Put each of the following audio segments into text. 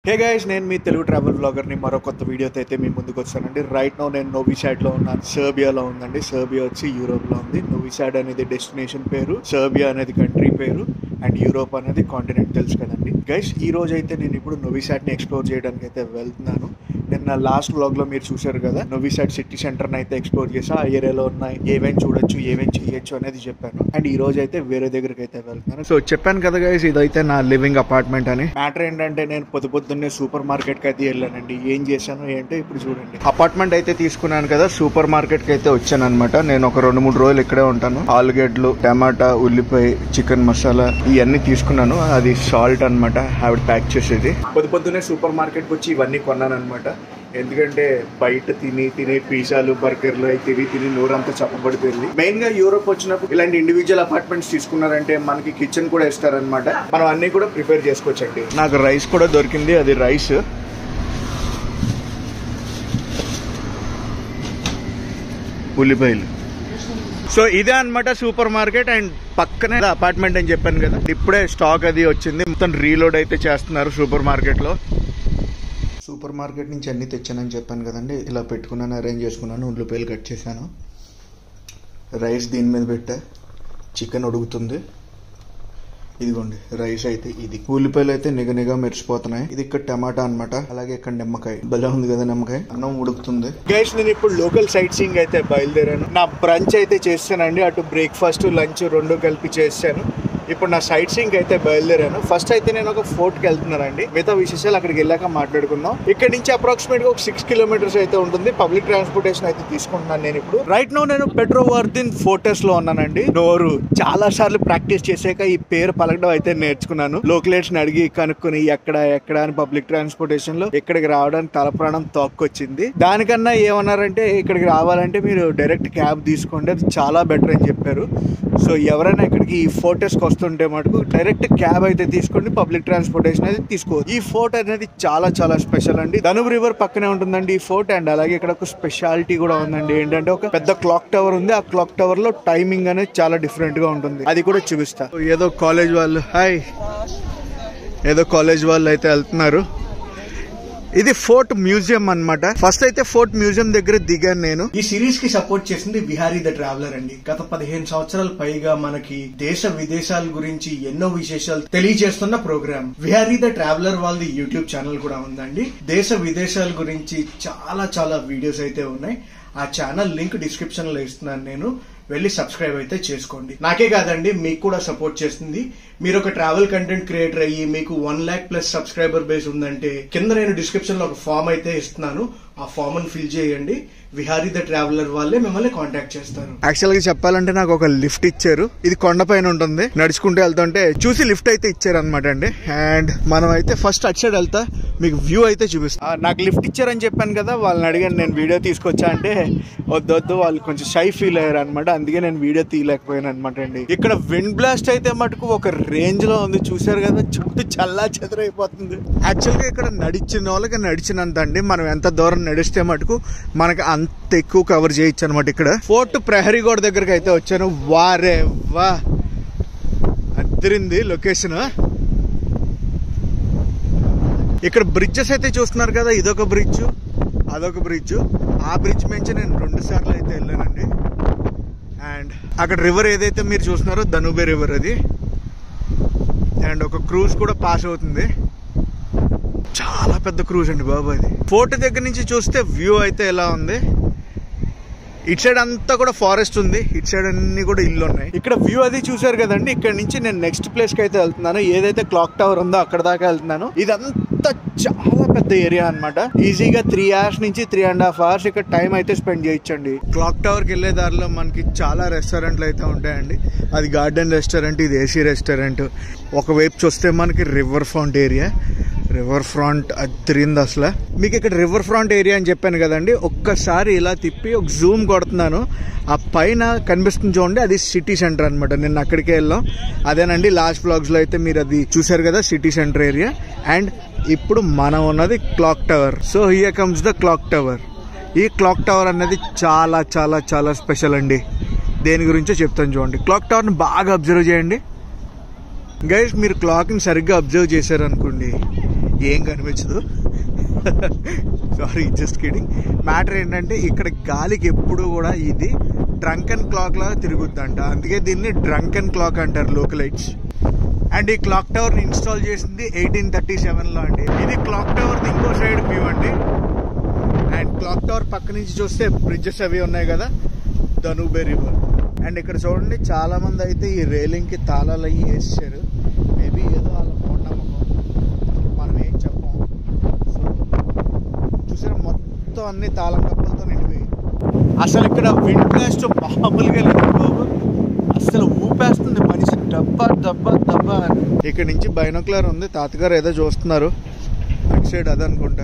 Hey guys నేను మీ Telugu travel బ్లాగర్ని మరో కొత్త వీడియోతో అయితే మీ ముందుకు వచ్చానండి రైట్ నో నేను నోవిసాడ్లో ఉన్నాను సర్బియాలో ఉందండి సర్బియా వచ్చి యూరోప్లో ఉంది నోవిసాడ్ అనేది డెస్టినేషన్ పేరు సర్బియా అనేది కంట్రీ పేరు అండ్ యూరోప్ అనేది కాంటినెంట్ తెలుసు కదండి గైస్ ఈ రోజు అయితే నేను ఇప్పుడు నోవిసాడ్ని ఎక్స్ప్లోర్ చేయడానికి అయితే వెళ్తున్నాను నిన్న లాస్ట్ వ్లాగ్లో మీరు చూశారు కదా నోవిసాడ్ సిటీ సెంటర్ని అయితే ఎక్స్ప్లోర్ చేసా ఆ ఏరియాలో ఉన్న ఏమేమి చూడొచ్చు ఏమేమి చేయొచ్చు అనేది చెప్పాను అండ్ ఈ రోజు అయితే వేరే దగ్గరికి అయితే వెళ్తున్నాను సో చెప్పాను కదా గైస్ ఇదైతే నా లివింగ్ అపార్ట్మెంట్ అని మ్యాటర్ ఏంటంటే నేను పొద్దు పొద్దున్నే సూపర్ మార్కెట్ కి అయితే వెళ్ళానండి ఏం చేశాను ఏంటో ఇప్పుడు చూడండి అపార్ట్మెంట్ అయితే తీసుకున్నాను కదా సూపర్ మార్కెట్ కి అయితే వచ్చాను అనమాట నేను ఒక రెండు మూడు రోజులు ఇక్కడే ఉంటాను ఆలుగడ్డలు టమాటా ఉల్లిపాయ చికెన్ మసాలా ఇవన్నీ తీసుకున్నాను అది సాల్ట్ అనమాట ఆవిడ ప్యాక్ చేసేది పొద్దు పొద్దున్నే సూపర్ మార్కెట్ కి వచ్చి ఇవన్నీ కొన్నాను అనమాట ఎందుకంటే బయట తిని తిని పిజ్జాలు బర్గర్లు అవి తిని తిని నోరంతా చప్పబడిపోయింది మెయిన్ గా యూరోప్ వచ్చినప్పుడు ఇలాంటి ఇండివిజువల్ అపార్ట్మెంట్స్ తీసుకున్నారంటే మనకి కిచెన్ కూడా ఇస్తారనమాట మనం అన్ని కూడా ప్రిపేర్ చేసుకోవచ్చండి నాకు రైస్ కూడా దొరికింది అది రైస్ ఉల్లిపాయలు సో ఇదే అన్నమాట సూపర్ మార్కెట్ అండ్ పక్కనే అపార్ట్మెంట్ అని చెప్పాను కదా ఇప్పుడే స్టాక్ అది వచ్చింది మొత్తం రీలోడ్ అయితే చేస్తున్నారు సూపర్ మార్కెట్ లో సూపర్ మార్కెట్ నుంచి అన్ని తెచ్చానని చెప్పాను కదండి ఇలా పెట్టుకున్నాను అరేంజ్ చేసుకున్నాను ఉల్లిపాయలు కట్ చేశాను రైస్ దీని మీద పెట్టా చికెన్ ఉడుకుతుంది ఇదిగోండి రైస్ అయితే ఇది ఉల్లిపాయలు అయితే నిగ నిగ మెరిసిపోతున్నాయి ఇది ఇక్కడ టమాటా అన్నమాట అలాగే ఇక్కడ నిమ్మకాయ భలే ఉంది కదా నిమ్మకాయ అన్నం ఉడుకుతుంది గైస్ నేను ఇప్పుడు లోకల్ సైట్ సీయింగ్ అయితే బయలుదేరాను నా బ్రంచ్ అయితే చేస్తానండి అటు బ్రేక్ఫాస్ట్ లంచ్ రెండు కలిపి చేశాను ఇప్పుడు నా సైట్ సీయింగ్ అయితే బయలుదేరాను ఫస్ట్ అయితే నేను ఒక ఫోర్ట్ కి వెళ్తున్నానండి మిగతా విశేషాలు అక్కడికి వెళ్ళాక మాట్లాడుకుందాం ఇక్కడ నుంచి అప్రాక్సిమేట్ గా ఒక సిక్స్ కిలోమీటర్స్ అయితే ఉంటుంది పబ్లిక్ ట్రాన్స్పోర్టేషన్ అయితే తీసుకుంటున్నాను నేను ఇప్పుడు రైట్ నో నేను పెట్రోవర్దిన్ ఫోర్టెస్ లో ఉన్నానండి నోరు చాలా సార్లు ప్రాక్టీస్ చేసాక ఈ పేరు పలకడం అయితే నేర్చుకున్నాను లోకలేట్స్ ని అడిగి కనుక్కొని ఎక్కడ ఎక్కడ అని పబ్లిక్ ట్రాన్స్పోర్టేషన్ లో ఇక్కడికి రావడానికి తలప్రాణం తోక్కొచ్చింది దానికన్నా ఏమన్నారంటే ఇక్కడికి రావాలంటే మీరు డైరెక్ట్ క్యాబ్ తీసుకోండి అది చాలా బెటర్ అని చెప్పారు సో ఎవరైనా ఇక్కడికి ఈ ఫోర్టెస్కి వస్తుంటే మటుకు డైరెక్ట్ క్యాబ్ అయితే తీసుకోండి పబ్లిక్ ట్రాన్స్పోర్టేషన్ అయితే తీసుకోవచ్చు ఈ ఫోర్ట్ అనేది చాలా చాలా స్పెషల్ అండి ధనుబ్ రివర్ పక్కనే ఉంటుందండి ఈ ఫోర్ట్ అండ్ అలాగే ఇక్కడ ఒక స్పెషాలిటీ కూడా ఉందండి ఏంటంటే ఒక పెద్ద క్లాక్ టవర్ ఉంది ఆ క్లాక్ టవర్ లో టైమింగ్ అనేది చాలా డిఫరెంట్ గా ఉంటుంది అది కూడా చూపిస్తా ఏదో కాలేజ్ వాళ్ళు హాయ్ ఏదో కాలేజ్ వాళ్ళు అయితే వెళ్తున్నారు ఇది ఫోర్ట్ మ్యూజియం అన్నమాట ఫస్ట్ అయితే ఫోర్ట్ మ్యూజియం దగ్గర దిగాను నేను ఈ సిరీస్ కి సపోర్ట్ చేసింది విహారీ ద ట్రావెలర్ అండి గత పదిహేను సంవత్సరాల పైగా మనకి దేశ విదేశాల గురించి ఎన్నో విశేషాలు తెలియజేస్తున్న ప్రోగ్రామ్ విహారీ ద ట్రావెలర్ వాళ్ళది యూట్యూబ్ ఛానల్ కూడా ఉందండి దేశ విదేశాల గురించి చాలా చాలా వీడియోస్ అయితే ఉన్నాయి ఆ ఛానల్ లింక్ డిస్క్రిప్షన్ లో ఇస్తున్నాను నేను వెళ్ళి సబ్స్క్రైబ్ అయితే చేసుకోండి నాకే కాదండి మీకు కూడా సపోర్ట్ చేస్తుంది మీరు ఒక ట్రావెల్ కంటెంట్ క్రియేటర్ అయ్యి మీకు one lakh plus subscriber base ఉందంటే కింద నేను డిస్క్రిప్షన్ లో ఒక ఫామ్ అయితే ఇస్తున్నాను ఆ ఫామ్ ని ఫిల్ చేయండి విహారీ ద ట్రావెలర్ వాళ్ళే మిమ్మల్ని కాంటాక్ట్ చేస్తారు యాక్చువల్ గా చెప్పాలంటే నాకు ఒక లిఫ్ట్ ఇచ్చారు ఇది కొండపైన ఉంటుంది నడుచుకుంటూ వెళ్తుంటే చూసి లిఫ్ట్ అయితే ఇచ్చారు అనమాట అండి అండ్ మనం అయితే ఫస్ట్ అటు సైడ్ వెళ్తా మీకు వ్యూ అయితే చూపిస్తా నాకు లిఫ్ట్ ఇచ్చారని చెప్పాను కదా వాళ్ళని అడిగాను నేను వీడియో తీసుకొచ్చా అంటే వద్దు వద్దు వాళ్ళు కొంచెం షై ఫీల్ అయ్యారు అనమాట అందుకే నేను వీడియో తీయలేకపోయాను అనమాట అండి ఇక్కడ విండ్ బ్లాస్ట్ అయితే మటుకు ఒక రేంజ్ లో ఉంది చూసారు కదా చుట్టూ చల్లా చెదరైపోతుంది యాక్చువల్ గా ఇక్కడ నడిచిన వాళ్ళకి నడిచినంత అండి మనం ఎంత దూరం నడిస్తే మటుకు మనకి అంత ఎక్కువ కవర్ చేయొచ్చు అనమాట ఇక్కడ ఫోర్ట్ ప్రహరీ గోడ దగ్గరకు అయితే వచ్చాను వారే వా అద్దరింది లొకేషన్ ఇక్కడ బ్రిడ్జెస్ అయితే చూస్తున్నారు కదా ఇదొక బ్రిడ్జ్ అదొక బ్రిడ్జ్ ఆ బ్రిడ్జ్ నుంచి నేను రెండు సార్లు అయితే వెళ్ళానండి అండ్ అక్కడ రివర్ ఏదైతే మీరు చూస్తున్నారో ధనుబే రివర్ అది అండ్ ఒక క్రూజ్ కూడా పాస్ అవుతుంది చాలా పెద్ద క్రూజ్ అండి బాబు అది ఫోర్ట్ దగ్గర నుంచి చూస్తే వ్యూ అయితే ఎలా ఉంది ఇటు సైడ్ అంతా కూడా ఫారెస్ట్ ఉంది ఇటు సైడ్ అన్ని కూడా ఇల్లు ఉన్నాయి ఇక్కడ వ్యూ అది చూసారు కదండి ఇక్కడ నుంచి నేను నెక్స్ట్ ప్లేస్ కి అయితే వెళ్తున్నాను ఏదైతే క్లాక్ టవర్ ఉందో అక్కడ దాకా వెళ్తున్నాను ఇదంతా చాలా పెద్ద ఏరియా అన్నమాట ఈజీగా త్రీ అవర్స్ నుంచి త్రీ అండ్ హాఫ్ అవర్స్ ఇక్కడ టైం అయితే స్పెండ్ చేయొచ్చండి క్లాక్ టవర్ కి వెళ్లే దారిలో మనకి చాలా రెస్టారెంట్లు అయితే ఉంటాయండి అది గార్డెన్ రెస్టారెంట్ ఇది ఏసీ రెస్టారెంట్ ఒకవైపు చూస్తే మనకి river front area river front అద్దరింది అసలు మీకు ఇక్కడ రివర్ ఫ్రంట్ ఏరియా అని చెప్పాను కదండి ఒక్కసారి ఇలా తిప్పి ఒక జూమ్ కొడుతున్నాను ఆ పైన కనిపిస్తుంది చూడండి అది సిటీ సెంటర్ అనమాట నిన్న అక్కడికే వెళ్ళాం అదేనండి లాస్ట్ బ్లాగ్స్ లో అయితే మీరు అది చూసారు కదా సిటీ సెంటర్ ఏరియా అండ్ ఇప్పుడు మనం ఉన్నది clock tower so here comes the clock tower ఈ క్లాక్ టవర్ అనేది చాలా చాలా చాలా స్పెషల్ అండి దేని గురించో చెప్తాను చూడండి క్లాక్ టవర్ని బాగా అబ్జర్వ్ చేయండి గైస్ మీరు క్లాక్ని సరిగ్గా అబ్జర్వ్ చేశారనుకోండి ఏం కనిపించదు సారీ జస్ట్ కిడింగ్ మ్యాటర్ ఏంటంటే ఇక్కడ గాలికి ఎప్పుడు కూడా ఇది డ్రంకన్ క్లాక్ లాగా తిరుగుద్దంట అందుకే దీన్ని డ్రంకన్ క్లాక్ అంటారు లోకలైట్స్ అండ్ ఈ క్లాక్ టవర్ ని ఇన్స్టాల్ చేసింది ఎయిటీన్ థర్టీ సెవెన్ లో అండి ఇది క్లాక్ టవర్ ఇంకో సైడ్ వ్యూ అండి అండ్ క్లాక్ టవర్ పక్క నుంచి చూస్తే బ్రిడ్జెస్ అవి ఉన్నాయి కదా ధనుబే రివర్ అండ్ ఇక్కడ చూడండి చాలా మంది అయితే ఈ రైలింగ్ కి తాళాలు అయ్యి వేసారు మేబీ ఏదో వాళ్ళ మూఢనమ్మకం మనం ఏం చెప్పం సో చూసారా మొత్తం అన్ని తాళం కప్పలతో నిండిపోయి అసలు ఇక్కడ విండ్ బ్లాస్ట్ మామూలుగా లేదు బాబు అసలు ఊపేస్తుంది మనిషి డబ్బా డబ్బా డబ్బా అని. ఇక్కడ నుంచి బైనోక్లర్ ఉంది తాతగారు ఏదో చూస్తున్నారు అటు సైడ్ అదనుకుంటా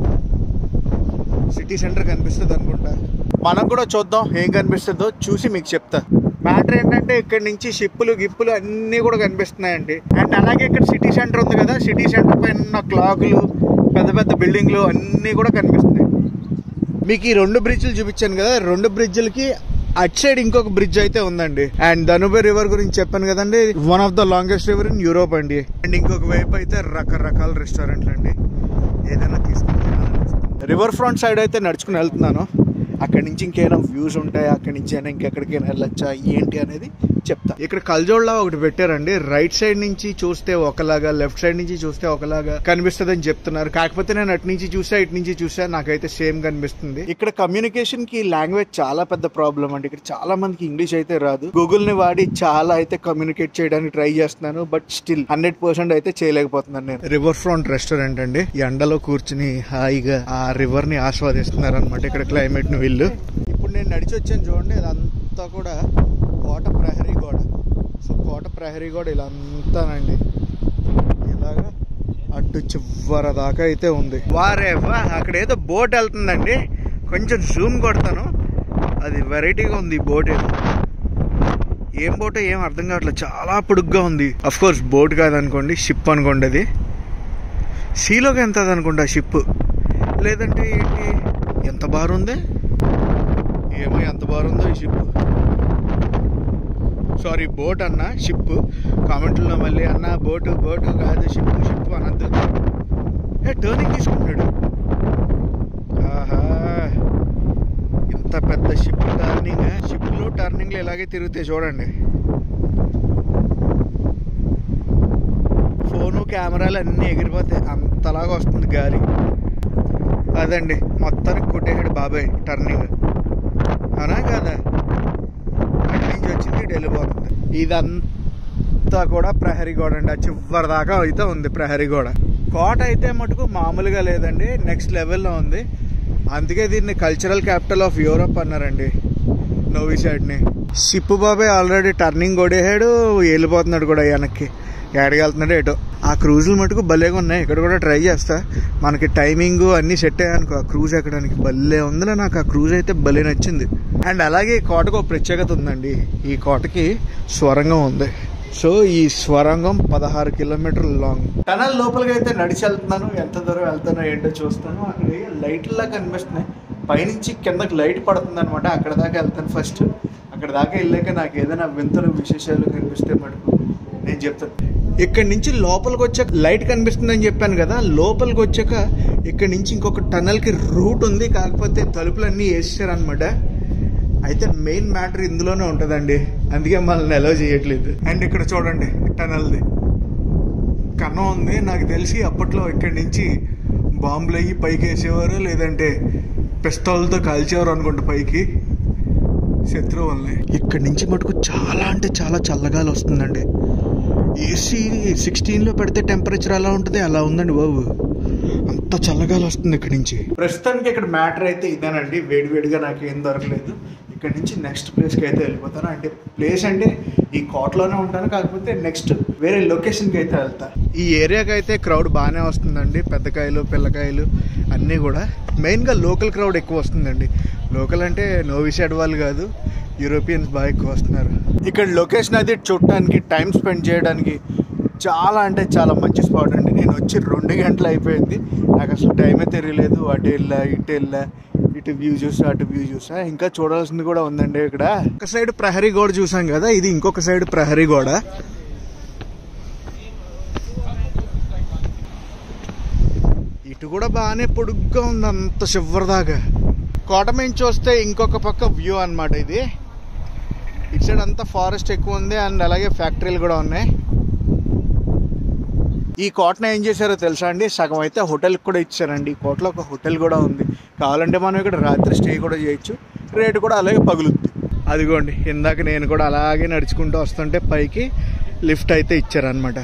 సిటీ సెంటర్ కనిపిస్తుంది అనుకుంటా మనం కూడా చూద్దాం ఏం కనిపిస్తుందో చూసి మీకు చెప్తా మ్యాటర్ ఏంటంటే ఇక్కడ నుంచి షిప్పులు గిప్పులు అన్నీ కూడా కనిపిస్తున్నాయండి అండ్ అలాగే ఇక్కడ సిటీ సెంటర్ ఉంది కదా సిటీ సెంటర్ పైన ఉన్న క్లాకులు పెద్ద పెద్ద బిల్డింగ్లు అన్నీ కూడా కనిపిస్తున్నాయి మీకు ఈ రెండు బ్రిడ్జ్లు చూపించాను కదా రెండు బ్రిడ్జ్లకి అట్ సైడ్ ఇంకొక బ్రిడ్జ్ అయితే ఉందండి అండ్ ధనుబే రివర్ గురించి చెప్పాను కదండి one of the longest river in Europe అండి అండ్ ఇంకొక వైపు అయితే రకరకాల రెస్టారెంట్లు అండి ఏదైనా తీసుకుని రివర్ ఫ్రంట్ సైడ్ అయితే నడుచుకుని వెళ్తున్నాను అక్కడి నుంచి ఇంకేమైనా వ్యూస్ ఉంటాయి అక్కడి నుంచి అయినా ఇంకెక్కడికైనా వెళ్ళొచ్చా ఏంటి అనేది చెప్తా ఇక్కడ కల్జోడ్లా ఒకటి పెట్టారండి రైట్ సైడ్ నుంచి చూస్తే ఒకలాగా లెఫ్ట్ సైడ్ నుంచి చూస్తే ఒకలాగా కనిపిస్తుంది అని చెప్తున్నారు కాకపోతే నేను అటు నుంచి చూసా ఇటు నుంచి చూసా నాకైతే సేమ్ కనిపిస్తుంది ఇక్కడ కమ్యూనికేషన్ కి లాంగ్వేజ్ చాలా పెద్ద ప్రాబ్లం అండి ఇక్కడ చాలా మందికి ఇంగ్లీష్ అయితే రాదు గూగుల్ ని వాడి చాలా అయితే కమ్యూనికేట్ చేయడానికి ట్రై చేస్తున్నాను బట్ స్టిల్ హండ్రెడ్ పర్సెంట్ అయితే చేయలేకపోతున్నాను నేను రివర్ ఫ్రంట్ రెస్టారెంట్ అండి ఎండలో కూర్చుని హాయిగా ఆ రివర్ ని ఆస్వాదిస్తున్నారు అనమాట ఇక్కడ క్లైమేట్ ని వీళ్ళు ఇప్పుడు నేను నడిచి వచ్చాను చూడండి అదంతా కూడా కోట ప్రహరీ గోడ సో కోట ప్రహరీ గోడ ఇలా అంతానండి ఇలాగా అటు చివర దాకా అయితే ఉంది వారే వా అక్కడ ఏదో బోట్ వెళ్తుందండి కొంచెం జూమ్ కొడతాను అది వెరైటీగా ఉంది ఈ బోట్ ఏదో ఏం బోట్ ఏం అర్థం కావట్లేదు చాలా పొడుగ్గా ఉంది అఫ్ కోర్స్ బోట్ కాదనుకోండి షిప్ అనుకోండి అది సీలోకి ఎంత అనుకుంటా షిప్ లేదంటే ఏంటి ఎంత బార్ ఉంది ఏమో ఎంత బార్ ఉందో ఈ షిప్ సారీ బోట్ అన్న షిప్ కామెంట్లో మళ్ళీ అన్న బోటు బోటు కాదు షిప్ షిప్ అనద్దు ఏ టర్నింగ్ తీసుకుంటాడు ఆహా ఇంత పెద్ద షిప్ టర్నింగ్ షిప్లో టర్నింగ్లు ఇలాగే తిరుగుతాయి చూడండి ఫోను కెమెరాలు అన్నీ ఎగిరిపోతాయి అంతలాగా వస్తుంది గాలి అదండి మొత్తానికి కొట్టేసాడు బాబాయ్ టర్నింగ్ అవునా కదా అటు నుంచి వచ్చింది ఇటు వెళ్ళిపోతుంది ఇదంతా కూడా ప్రహరీ గోడ అండి ఆ చివరి దాకా అయితే ఉంది ప్రహరీ గోడ కోట అయితే మటుకు మామూలుగా లేదండి నెక్స్ట్ లెవెల్లో ఉంది అందుకే దీన్ని కల్చరల్ క్యాపిటల్ ఆఫ్ యూరోప్ అన్నారండి నోవి సైడ్ని సిప్పు బాబాయ్ ఆల్రెడీ టర్నింగ్ కొడేసాడు వెళ్ళిపోతున్నాడు కూడా వెనక్కి ఎక్కడికి వెళ్తున్నాడు ఏటో ఆ క్రూజులు మటుకు భలేగా ఉన్నాయి ఇక్కడ కూడా ట్రై చేస్తా మనకి టైమింగ్ అన్ని సెట్ అయ్యానుకో ఆ క్రూజ్ ఎక్కడానికి భలే ఉందిలే నాకు ఆ క్రూజ్ అయితే భలే నచ్చింది అండ్ అలాగే ఈ కోటకు ఒక ప్రత్యేకత ఉందండి ఈ కోటకి స్వరంగం ఉంది సో ఈ స్వరంగం పదహారు కిలోమీటర్ల లాంగ్ టనల్ లోపలికి అయితే నడిచి వెళ్తున్నాను ఎంత దూరం వెళ్తానో ఏంటో చూస్తాను అక్కడ లైట్లా కనిపిస్తున్నాయి పైనుంచి కిందకి లైట్ పడుతుంది అనమాట అక్కడ దాకా వెళ్తాను ఫస్ట్ అక్కడ దాకా వెళ్ళాక నాకు ఏదైనా వింతలు విశేషాలు కనిపిస్తే మటుకు నేను చెప్తాను ఇక్కడ నుంచి లోపలికి వచ్చాక లైట్ కనిపిస్తుందని చెప్పాను కదా లోపలికి వచ్చాక ఇక్కడ నుంచి ఇంకొక టనల్ కి రూట్ ఉంది కాకపోతే తలుపులన్నీ వేసేసారనమాట అయితే మెయిన్ మ్యాటర్ ఇందులోనే ఉంటుందండి అందుకే మనల్ని అలౌ చేయట్లేదు అండ్ ఇక్కడ చూడండి టనల్ది కన్నం ఉంది నాకు తెలిసి అప్పట్లో ఇక్కడి నుంచి బాంబులు అయ్యి పైకి వేసేవారు లేదంటే పిస్తోల్తో కాల్చేవారు అనుకుంటా పైకి శత్రువుల్ని ఇక్కడి నుంచి మటుకు చాలా అంటే చాలా చల్లగాలి వస్తుందండి ఏసీ సిక్స్టీన్లో పెడితే టెంపరేచర్ ఎలా ఉంటుంది అలా ఉందండి బాబు అంత చల్లగాలి వస్తుంది ఇక్కడి నుంచి ప్రస్తుతానికి ఇక్కడ మ్యాటర్ అయితే ఇదేనండి వేడివేడిగా నాకు ఏం దొరకలేదు ఇక్కడ నుంచి నెక్స్ట్ ప్లేస్కి అయితే వెళ్ళిపోతాను అంటే ప్లేస్ అంటే ఈ కోటలోనే ఉంటాను కాకపోతే నెక్స్ట్ వేరే లొకేషన్కి అయితే వెళ్తా ఈ ఏరియాకి అయితే క్రౌడ్ బాగానే వస్తుందండి పెద్దకాయలు పిల్లకాయలు అన్నీ కూడా మెయిన్గా లోకల్ క్రౌడ్ ఎక్కువ వస్తుందండి లోకల్ అంటే నోవిసాడ్ వాళ్ళు కాదు యూరోపియన్స్ బాగా ఎక్కువ వస్తున్నారు ఇక్కడ లొకేషన్ అది చూడటానికి టైం స్పెండ్ చేయడానికి చాలా అంటే చాలా మంచి స్పాట్ అండి నేను వచ్చి రెండు గంటలు అయిపోయింది నాకు అసలు టైమే తెలియలేదు అటు వెళ్ళా ఇటు వెళ్ళా ఇటు వ్యూ చూసా అటు వ్యూ చూసా ఇంకా చూడాల్సింది కూడా ఉందండి ఇక్కడ ఒక సైడ్ ప్రహరీ గోడ చూసాం కదా ఇది ఇంకొక సైడ్ ప్రహరీ గోడ ఇటు కూడా బాగానే పొడుగ్గా ఉంది అంత చివరి దాకా కోట నుంచి వస్తే ఇంకొక పక్క వ్యూ అన్నమాట ఇది ఇటు సైడ్ అంతా ఫారెస్ట్ ఎక్కువ ఉంది అండ్ అలాగే ఫ్యాక్టరీలు కూడా ఉన్నాయి ఈ కోటను ఏం చేశారో తెలుసా అండి సగం అయితే హోటల్కి కూడా ఇచ్చారండి ఈ కోటలో ఒక హోటల్ కూడా ఉంది కావాలంటే మనం ఇక్కడ రాత్రి స్టే కూడా చేయొచ్చు రేటు కూడా అలాగే పగులుద్ది అదిగోండి ఇందాక నేను కూడా అలాగే నడుచుకుంటూ వస్తుంటే పైకి లిఫ్ట్ అయితే ఇచ్చారనమాట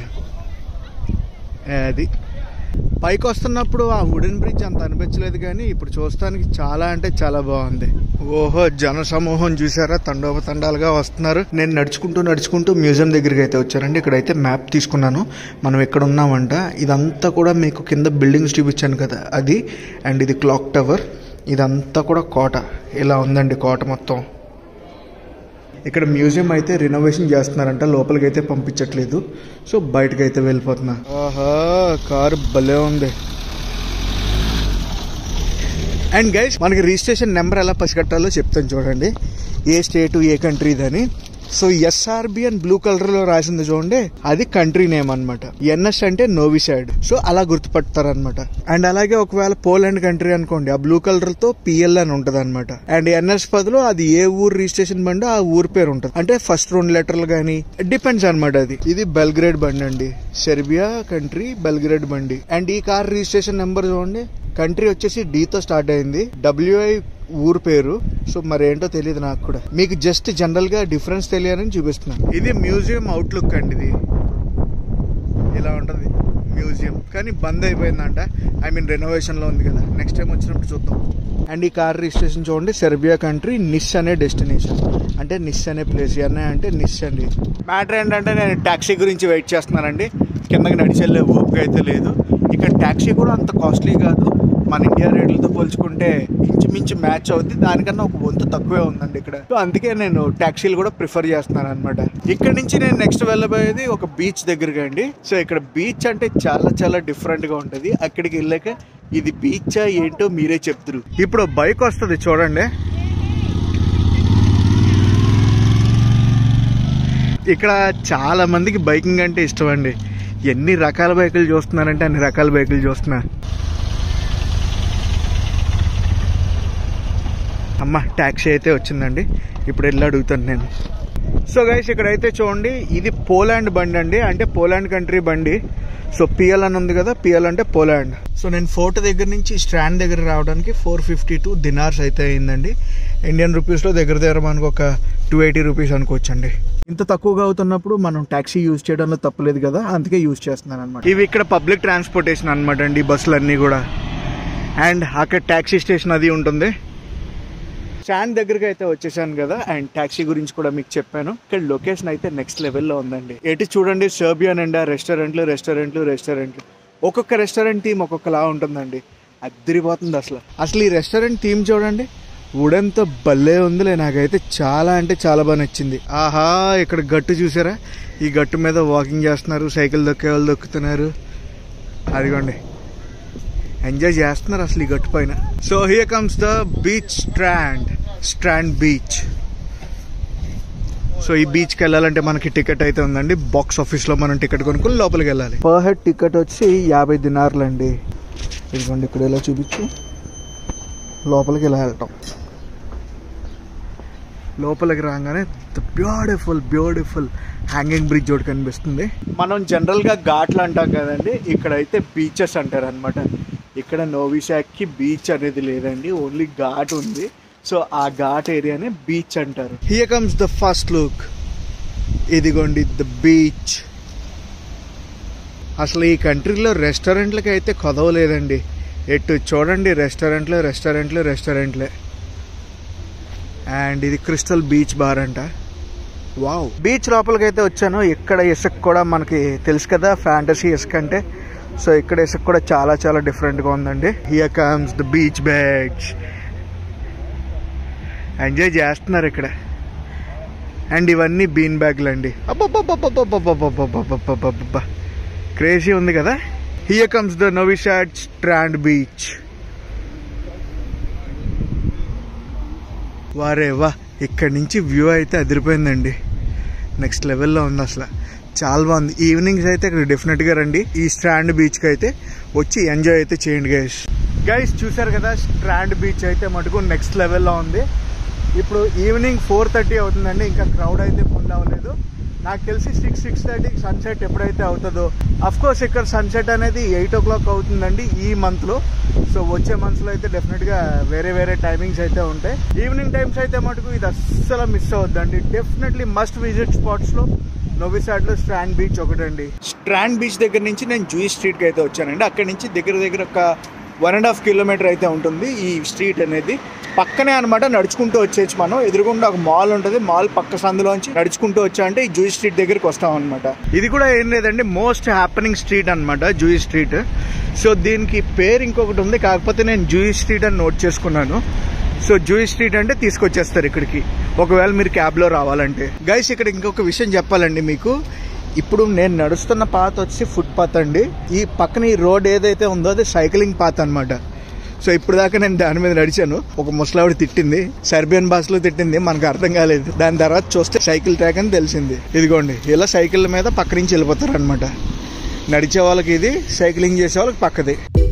అది పైకి వస్తున్నప్పుడు ఆ వుడెన్ బ్రిడ్జ్ అంత అనిపించలేదు కానీ ఇప్పుడు చూస్తానికి చాలా అంటే చాలా బాగుంది ఓహో జన సమూహం చూసారా తండోపతండాలుగా వస్తున్నారు నేను నడుచుకుంటూ నడుచుకుంటూ మ్యూజియం దగ్గరికి అయితే వచ్చానండి ఇక్కడైతే మ్యాప్ తీసుకున్నాను మనం ఎక్కడ ఉన్నామంట ఇదంతా కూడా మీకు కింద బిల్డింగ్స్ చూపించాను కదా అది అండ్ ఇది క్లాక్ టవర్ ఇదంతా కూడా కోట ఇలా ఉందండి కోట మొత్తం ఇక్కడ మ్యూజియం అయితే రినోవేషన్ చేస్తున్నారంట లోపలికి అయితే పంపించట్లేదు సో బయటకు అయితే వెళ్ళిపోతున్నా ఆహా కారు భలే ఉంది అండ్ గైస్ మనకి రిజిస్ట్రేషన్ నెంబర్ ఎలా పసిగట్టాలో చెప్తాను చూడండి ఏ స్టేట్ ఏ కంట్రీదని సో ఎస్ఆర్బి అని బ్లూ కలర్ లో రాసింది చూడండి అది కంట్రీ నేమ్ అన్నమాట ఎన్ఎస్ అంటే నోవిసైడ్ సో అలా గుర్తుపడతారనమాట అండ్ అలాగే ఒకవేళ పోలాండ్ కంట్రీ అనుకోండి ఆ బ్లూ కలర్ తో పిఎల్ అని ఉంటది అనమాట అండ్ ఎన్ఎస్ పదిలో అది ఏ ఊరు రిజిస్ట్రేషన్ బండి ఆ ఊరు పేరు ఉంటది అంటే ఫస్ట్ రెండు లెటర్లు గానీ డిపెండ్స్ అనమాట అది ఇది బెల్గ్రేడ్ బండి అండి సెర్బియా కంట్రీ బెల్గ్రేడ్ బండి అండ్ ఈ కార్ రిజిస్ట్రేషన్ నెంబర్ చూడండి కంట్రీ వచ్చేసి D తో స్టార్ట్ అయింది డబ్ల్యూఐ ఊరు పేరు సో మరి ఏంటో తెలియదు నాకు కూడా మీకు జస్ట్ జనరల్ గా డిఫరెన్స్ తెలియాలని చూపిస్తున్నాను ఇది మ్యూజియం అవుట్లుక్ అండి ఇది ఇలా ఉంటది మ్యూజియం కానీ బంద్ అయిపోయిందంట ఐ మీన్ రెనోవేషన్ లో ఉంది కదా నెక్స్ట్ టైం వచ్చినప్పుడు చూద్దాం అండ్ ఈ కార్ రిజిస్ట్రేషన్ చూడండి సెర్బియా కంట్రీ నిస్ అనే డెస్టినేషన్ అంటే నిస్ అనే ప్లేస్ ఎన్ఐ అంటే నిస్ అండి మ్యాటర్ ఏంటంటే నేను ట్యాక్సీ గురించి వెయిట్ చేస్తున్నానండి కిందకి నడిచెళ్ళే ఓపిక అయితే లేదు ఇక్కడ ట్యాక్సీ కూడా అంత కాస్ట్లీ కాదు మన ఇండియా రేట్లతో పోల్చుకుంటే ఇంచుమించు మ్యాచ్ అవుద్ది దానికన్నా ఒక వంతు తక్కువే ఉందండి ఇక్కడ సో అందుకే నేను ట్యాక్సీలు కూడా ప్రిఫర్ చేస్తున్నాను అనమాట ఇక్కడ నుంచి నేను నెక్స్ట్ వెళ్ళబోయేది ఒక బీచ్ దగ్గరగా అండి సో ఇక్కడ బీచ్ అంటే చాలా చాలా డిఫరెంట్ గా ఉంటది అక్కడికి వెళ్ళాక ఇది బీచా ఏంటో మీరే చెప్తారు ఇప్పుడు బైక్ వస్తుంది చూడండి ఇక్కడ చాలా మందికి బైకింగ్ అంటే ఇష్టం అండి ఎన్ని రకాల బైకులు చూస్తున్నారంటే అన్ని రకాల బైకులు చూస్తున్నా అమ్మ ట్యాక్సీ అయితే వచ్చిందండి ఇప్పుడు వెళ్ళి అడుగుతాను నేను సో గైస్ ఇక్కడైతే చూడండి ఇది పోలాండ్ బండి అండి అంటే పోలాండ్ కంట్రీ బండి సో పిఎల్ అని ఉంది కదా పిఎల్ అంటే పోలాండ్ సో నేను ఫోర్ట్ దగ్గర నుంచి స్ట్రాండ్ దగ్గర రావడానికి ఫోర్ ఫిఫ్టీ టూ దినార్స్ అయితే అయిందండి ఇండియన్ రూపీస్లో దగ్గర దగ్గర మనకు ఒక టూ ఎయిటీ రూపీస్ అనుకోవచ్చండి ఇంత తక్కువగా అవుతున్నప్పుడు మనం ట్యాక్సీ యూజ్ చేయడంలో తప్పలేదు కదా అందుకే యూజ్ చేస్తున్నాను అనమాట ఇవి ఇక్కడ పబ్లిక్ ట్రాన్స్పోర్టేషన్ అనమాట అండి బస్సులు అన్నీ కూడా అండ్ అక్కడ ట్యాక్సీ స్టేషన్ అది ఉంటుంది స్టాండ్ దగ్గరికి అయితే వచ్చేసాను కదా అండ్ ట్యాక్సీ గురించి కూడా మీకు చెప్పాను ఇక్కడ లొకేషన్ అయితే నెక్స్ట్ లెవెల్లో ఉందండి ఎటు చూడండి సర్బియన్ అండ్ రెస్టారెంట్లు రెస్టారెంట్లు రెస్టారెంట్లు ఒక్కొక్క రెస్టారెంట్ థీమ్ ఒక్కొక్కలా ఉంటుందండి అద్దరిపోతుంది అసలు అసలు ఈ రెస్టారెంట్ థీమ్ చూడండి వుడెన్తో భలే ఉందిలే నాకైతే చాలా అంటే చాలా బాగా నచ్చింది ఆహా ఇక్కడ గట్టు చూసారా ఈ గట్టు మీద వాకింగ్ చేస్తున్నారు సైకిల్ దొక్కే వాళ్ళు దొక్కుతున్నారు అదిగోండి ఎంజాయ్ చేస్తున్నారు అసలు ఈ గట్టు పైన so here comes the beach strand strand beach so ఈ బీచ్ కి వెళ్ళాలంటే మనకి టికెట్ అయితే ఉందండి బాక్స్ ఆఫీస్ లో మనం టికెట్ కొనుక్కొని లోపలికి వెళ్ళాలి పర్ హెడ్ టికెట్ వచ్చి యాభై దినార్లు అండి ఇదిగోండి ఇక్కడ ఇలా చూపించు లోపలికి ఇలా వెళ్ళటం లోపలికి రాగానే బ్యూటిఫుల్ బ్యూటిఫుల్ హ్యాంగింగ్ బ్రిడ్జ్ ఒకటి కనిపిస్తుంది మనం జనరల్ గా ఘాట్లు అంటాం కదండి ఇక్కడైతే బీచెస్ అంటారు అనమాట ఇక్కడ నోవిశాక్కి బీచ్ అనేది లేదండి ఓన్లీ ఘాట్ ఉంది సో ఆ ఘాట్ ఏరియానే బీచ్ అంటారు here comes the first look ఇదిగోండి ద బీచ్ అసలు ఈ కంట్రీలో రెస్టారెంట్లకి అయితే కొదవలేదండి ఎటు చూడండి రెస్టారెంట్లు రెస్టారెంట్లు రెస్టారెంట్లే అండ్ ఇది క్రిస్టల్ బీచ్ బార్ అంట వావ్ బీచ్ లోపలికి అయితే వచ్చాను ఇక్కడ ఇసుక కూడా మనకి తెలుసు కదా ఫ్యాంటసీ ఇసుక అంటే సో ఇక్కడ ఇసుక కూడా చాలా చాలా డిఫరెంట్గా ఉందండి here comes the beach bags enjoy చేస్తున్నారు ఇక్కడ అండ్ ఇవన్నీ బీన్ బ్యాగ్లు అండి అబ్బబ్బబ్బబ్బబ్బబ్బబ్బబ్బబ్బబ్బబ్బబ్బబ్బ క్రేజీ ఉంది కదా here comes the Novi Sad strand beach వారే వా ఇక్కడి నుంచి వ్యూ అయితే అదిరిపోయిందండి నెక్స్ట్ లెవెల్లో ఉంది అసలు చాలా బాగుంది ఈవినింగ్స్ అయితే ఇక్కడ డెఫినెట్గా రండి ఈ స్ట్రాండ్ బీచ్కి అయితే వచ్చి ఎంజాయ్ అయితే చేయండి గైస్ గైస్ చూసారు కదా స్ట్రాండ్ బీచ్ అయితే మటుకు నెక్స్ట్ లెవెల్లో ఉంది ఇప్పుడు ఈవినింగ్ ఫోర్ థర్టీ అవుతుందండి ఇంకా క్రౌడ్ అయితే ఫుల్ అవ్వలేదు నాకు తెలిసి సిక్స్ సిక్స్ థర్టీకి సన్సెట్ ఎప్పుడైతే అవుతుందో అఫ్ కోర్స్ ఇక్కడ సన్సెట్ అనేది ఎయిట్ ఓ క్లాక్ అవుతుందండి ఈ మంత్లో సో వచ్చే మంత్స్లో అయితే డెఫినెట్గా వేరే వేరే టైమింగ్స్ అయితే ఉంటాయి ఈవినింగ్ టైమ్స్ అయితే మటుకు ఇది అస్సలు మిస్ అవద్దండి డెఫినెట్లీ మస్ట్ విజిట్ స్పాట్స్లో నోవిసాడ్లో స్ట్రాండ్ బీచ్ ఒకటండి స్ట్రాండ్ బీచ్ దగ్గర నుంచి నేను జూయి స్ట్రీట్కి అయితే వచ్చానండి అక్కడి నుంచి దగ్గర దగ్గర ఒక వన్ అండ్ హాఫ్ కిలోమీటర్ అయితే ఉంటుంది ఈ స్ట్రీట్ అనేది పక్కనే అనమాట నడుచుకుంటూ వచ్చేసి మనం ఎదురుగుండా ఒక మాల్ ఉంటుంది మాల్ పక్క సందులోంచి నడుచుకుంటూ వచ్చా అంటే ఈ జూయి స్ట్రీట్ దగ్గరికి వస్తాం అనమాట ఇది కూడా ఏం లేదండి మోస్ట్ హ్యాపెనింగ్ స్ట్రీట్ అనమాట జూయి స్ట్రీట్ సో దీనికి పేరు ఇంకొకటి ఉంది కాకపోతే నేను జూయి స్ట్రీట్ అని నోట్ చేసుకున్నాను సో జూయి స్ట్రీట్ అంటే తీసుకొచ్చేస్తారు ఇక్కడికి ఒకవేళ మీరు క్యాబ్లో రావాలంటే గైస్ ఇక్కడ ఇంకొక విషయం చెప్పాలండి మీకు ఇప్పుడు నేను నడుస్తున్న పాత్ వచ్చి ఫుట్ పాత్ అండి ఈ పక్కన ఈ రోడ్ ఏదైతే ఉందో అది సైక్లింగ్ పాత్ అనమాట సో ఇప్పుడు దాకా నేను దాని మీద నడిచాను ఒక ముసలావిడ తిట్టింది సర్బియన్ భాషలో తిట్టింది మనకు అర్థం కాలేదు దాని తర్వాత చూస్తే సైకిల్ ట్రాక్ అని తెలిసింది ఇదిగోండి ఇలా సైకిల్ మీద పక్క నుంచి వెళ్ళిపోతారు అనమాట నడిచే వాళ్ళకి ఇది సైక్లింగ్ చేసే వాళ్ళకి పక్కది